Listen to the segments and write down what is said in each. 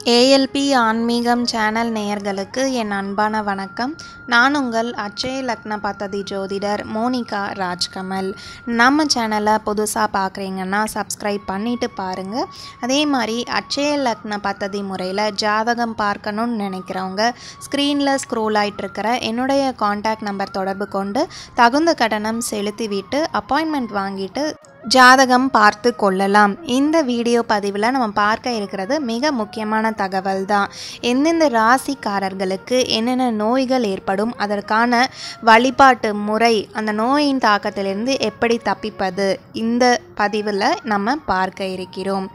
ALP ஆன்மீகம் channel நேயர்களுக்கு என் அன்பான வணக்கம் நான் உங்கள் அட்சய லக்ன பத்ததி ஜோதிடர் மோனிகா ராஜ்கமல் நம்ம சேனலை புதுசாக பார்க்குறீங்கன்னா சப்ஸ்கிரைப் பண்ணிட்டு பாருங்கள் அதே மாதிரி அட்சய லக்ன பத்ததி முறையில் ஜாதகம் பார்க்கணும்னு நினைக்கிறவங்க ஸ்க்ரீனில் ஸ்க்ரோல் ஆகிட்டுருக்கிற என்னுடைய காண்டாக்ட் நம்பர் தொடர்பு கொண்டு தகுந்த கட்டணம் செலுத்திவிட்டு அப்பாயின்மெண்ட் வாங்கிட்டு ஜாதகம் பார்த்து கொள்ளலாம் இந்த வீடியோ பதிவில் நம்ம பார்க்க இருக்கிறது மிக முக்கியமான தகவல் தான் எந்தெந்த ராசிக்காரர்களுக்கு என்னென்ன நோய்கள் ஏற்படும் அதற்கான வழிபாட்டு முறை அந்த நோயின் தாக்கத்திலிருந்து எப்படி தப்பிப்பது இந்த பதிவில் நம்ம பார்க்க இருக்கிறோம்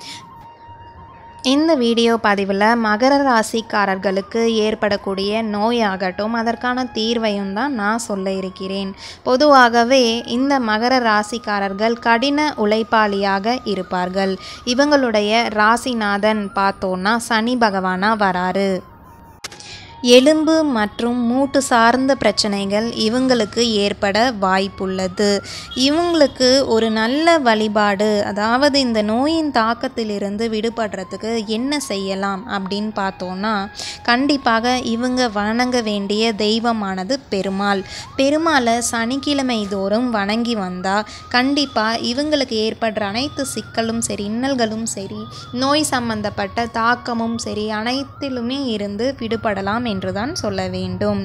இந்த வீடியோ பதிவில் மகர ராசிக்காரர்களுக்கு ஏற்படக்கூடிய நோயாகட்டும் அதற்கான தீர்வையும் தான் நான் சொல்ல இருக்கிறேன் பொதுவாகவே இந்த மகர ராசிக்காரர்கள் கடின உழைப்பாளியாக இருப்பார்கள் இவங்களுடைய ராசிநாதன் பார்த்தோன்னா சனி பகவானா வராரு எலும்பு மற்றும் மூட்டு சார்ந்த பிரச்சனைகள் இவங்களுக்கு ஏற்பட வாய்ப்புள்ளது இவங்களுக்கு ஒரு நல்ல வழிபாடு அதாவது இந்த நோயின் தாக்கத்திலிருந்து விடுபடுறதுக்கு என்ன செய்யலாம் அப்படின்னு பார்த்தோன்னா கண்டிப்பாக இவங்க வணங்க வேண்டிய தெய்வமானது பெருமாள் பெருமாளை சனிக்கிழமை தோறும் வணங்கி வந்தால் கண்டிப்பாக இவங்களுக்கு ஏற்படுற அனைத்து சிக்கலும் சரி இன்னல்களும் சரி நோய் சம்பந்தப்பட்ட தாக்கமும் சரி அனைத்திலுமே இருந்து விடுபடலாம் என்றுதான் சொல்ல வேண்டும்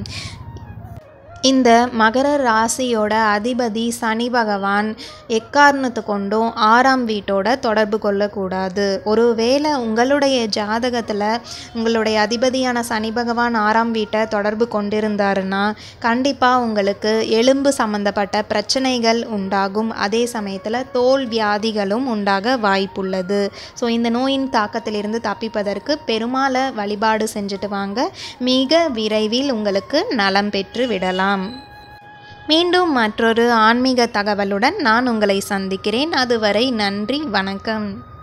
இந்த மகர ராசியோட அதிபதி சனி பகவான் எக்காரணத்து கொண்டும் ஆறாம் வீட்டோட தொடர்பு கொள்ளக்கூடாது ஒருவேளை உங்களுடைய ஜாதகத்தில் உங்களுடைய அதிபதியான சனி பகவான் ஆறாம் வீட்டை தொடர்பு கொண்டிருந்தாருன்னா கண்டிப்பாக உங்களுக்கு எலும்பு சம்மந்தப்பட்ட பிரச்சனைகள் உண்டாகும் அதே சமயத்தில் தோல் வியாதிகளும் உண்டாக வாய்ப்புள்ளது ஸோ இந்த நோயின் தாக்கத்திலிருந்து தப்பிப்பதற்கு பெருமாளை வழிபாடு செஞ்சுட்டு வாங்க மிக விரைவில் உங்களுக்கு நலம் பெற்று விடலாம் மீண்டும் மற்றொரு ஆன்மீக தகவலுடன் நான் உங்களை சந்திக்கிறேன் அதுவரை நன்றி வணக்கம்